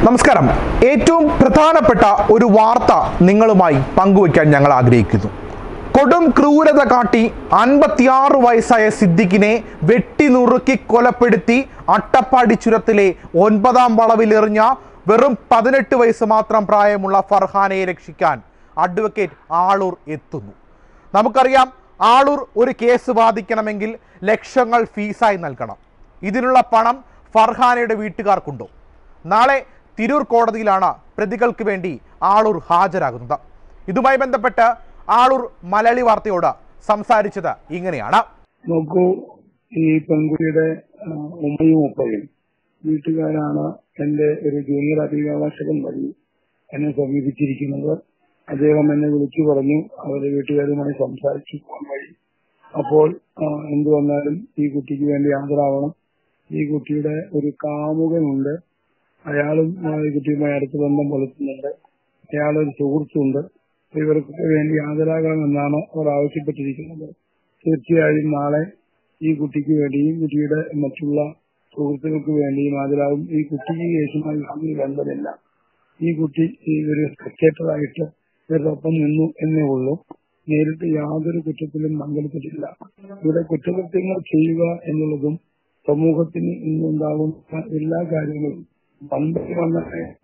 നമസ്കാരം ഏറ്റവും പ്രധാനപ്പെട്ട ഒരു വാർത്ത നിങ്ങളുമായി പങ്കുവയ്ക്കാൻ ഞങ്ങൾ ആഗ്രഹിക്കുന്നു കൊടും ക്രൂരത കാട്ടി അൻപത്തിയാറ് വയസ്സായ സിദ്ദിഖിനെ വെട്ടിനുറുക്കി കൊലപ്പെടുത്തി അട്ടപ്പാടി ചുരത്തിലെ ഒൻപതാം വളവിലെറിഞ്ഞ വെറും പതിനെട്ട് വയസ്സ് മാത്രം പ്രായമുള്ള ഫർഹാനയെ രക്ഷിക്കാൻ അഡ്വക്കേറ്റ് ആളൂർ എത്തുന്നു നമുക്കറിയാം ആളൂർ ഒരു കേസ് വാദിക്കണമെങ്കിൽ ലക്ഷങ്ങൾ ഫീസായി നൽകണം ഇതിനുള്ള പണം ഫർഹാനയുടെ വീട്ടുകാർക്കുണ്ടോ നാളെ തിരൂർ കോടതിയിലാണ് പ്രതികൾക്ക് വേണ്ടി ആളൂർ ഹാജരാകുന്നത് ഇതുമായി ബന്ധപ്പെട്ട് ആളൂർ മലയാളി വാർത്തയോട് സംസാരിച്ചത് ഇങ്ങനെയാണ് നോക്കൂ ഈ പെൺകുട്ടിയുടെ ആ, ഉമ്മയും ഉപ്പയും വീട്ടുകാരാണ് എന്റെ ഒരു ജൂനിയർ അഭിഭാഷകൻ വഴി എന്നെ സമീപിച്ചിരിക്കുന്നത് അദ്ദേഹം എന്നെ വിളിച്ചു പറഞ്ഞു അവരുടെ വീട്ടുകാരുമായി സംസാരിച്ചു ഫോൺ വഴി അപ്പോൾ ആ, എന്തു വന്നാലും ഈ കുട്ടിക്ക് വേണ്ടി ഹാജരാവണം ഈ കുട്ടിയുടെ ഒരു കാമുകനുണ്ട് അയാളും ആ, ഈ കുട്ടിയുമായി അടുത്ത ബന്ധം പുലർത്തുന്നുണ്ട് അയാളൊരു സുഹൃത്തുണ്ട് ഇവർക്ക് വേണ്ടി ഹാജരാകണമെന്നാണ് അവർ ആവശ്യപ്പെട്ടിരിക്കുന്നത് തീർച്ചയായും നാളെ ഈ കുട്ടിക്ക് വേണ്ടിയും കുട്ടിയുടെ മറ്റുള്ള സുഹൃത്തുക്കൾക്ക് വേണ്ടിയും ഹാജരാകും ഈ കുട്ടിക്ക് കേസുമായി യാതൊരു ബന്ധമില്ല ഈ കുട്ടി ഈ ഒരു സ്പെക്ടേറ്ററായിട്ട് ഇവരോടൊപ്പം നിന്നു എന്നേ ഉള്ളൂ നേരിട്ട് യാതൊരു കുറ്റത്തിലും പങ്കെടുത്തിട്ടില്ല ഇവിടെ കുറ്റകൃത്യങ്ങൾ ചെയ്യുക എന്നുള്ളതും സമൂഹത്തിന് ഇന്നുണ്ടാകുന്ന എല്ലാ കാര്യങ്ങളും പണ്ട് വന്ന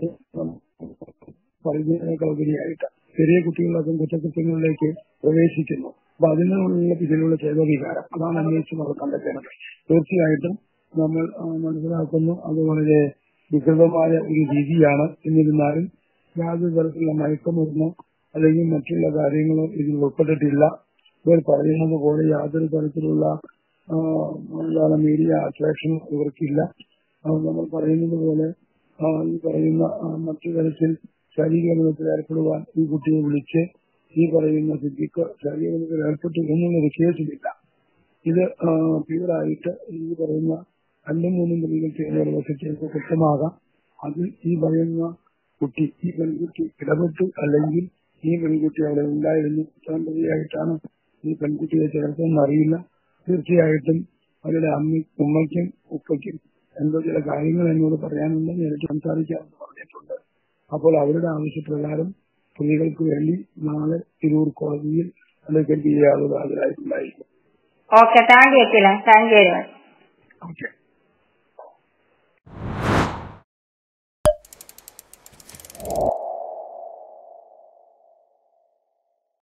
പറയുന്നതിനേക്കാൾ ഉപരിയായിട്ട് ചെറിയ കുട്ടികളൊക്കെ കുറ്റകൃത്യങ്ങളിലേക്ക് പ്രവേശിക്കുന്നു അപ്പൊ അതിനുള്ള ഇതിലുള്ള ചേതവികാരം അതാണ് അന്വേഷിച്ച് നമ്മൾ കണ്ടെത്തേണ്ടത് തീർച്ചയായിട്ടും നമ്മൾ ആ, മനസ്സിലാക്കുന്നു അത് വളരെ വികൃതമായ ഒരു രീതിയാണ് എന്നിരുന്നാലും യാതൊരു തരത്തിലുള്ള മയക്കമരുന്നോ അല്ലെങ്കിൽ മറ്റുള്ള കാര്യങ്ങളോ ഇതിൽ ഉൾപ്പെട്ടിട്ടില്ല ഇവർ പറയുന്നത് പോലെ യാതൊരു തരത്തിലുള്ള ആ, എന്താണ് മീഡിയ അട്രാക്ഷൻ ഇവർക്കില്ല ആ, നമ്മൾ പറയുന്നത് പോലെ ആ, ഈ പറയുന്ന ആ, മറ്റു തരത്തിൽ ശാരീരികബന്ധത്തിൽ ഏർപ്പെടുവാൻ ഈ കുട്ടിയെ വിളിച്ച് ഈ പറയുന്ന സിദ്ധിക്ക് ശാരീരികബന്ധത്തിൽ ഏർപ്പെട്ടു എന്നുള്ളൊരു കേസിലില്ല ഇത് പ്യൂറായിട്ട് ഈ പറയുന്ന രണ്ടും മൂന്നും പ്രതികൾ ചെയ്യുന്ന ഒരു വശത്തേക്ക് കുറ്റമാകാം അതിൽ ഈ പറയുന്ന കുട്ടി ഈ പെൺകുട്ടി ഇടപെട്ടു അല്ലെങ്കിൽ ഈ പെൺകുട്ടി അവിടെ ഉണ്ടായിരുന്നു ഇത്തരം പ്രതിയായിട്ടാണ് ഈ പെൺകുട്ടിയെ ചേർത്തെന്ന് അറിയില്ല തീർച്ചയായിട്ടും അവരുടെ അമ്മ ഉമ്മയ്ക്കും ഉപ്പയ്ക്കും എന്തോ ചില കാര്യങ്ങൾ എന്നോട് പറയാനുണ്ട് നേരിട്ട് സംസാരിക്കാമെന്ന് പറഞ്ഞിട്ടുണ്ട് അപ്പോൾ അവരുടെ ആവശ്യപ്രകാരം സ്ത്രീകൾക്ക് വേണ്ടി നാളെ തിരൂർ കോടതിയിൽ അല്ലെങ്കിൽ ചെയ്യാതെ ഹാജരായിട്ടുണ്ടായിരിക്കും Okay, thank you, Kiran. Thank you very much. Okay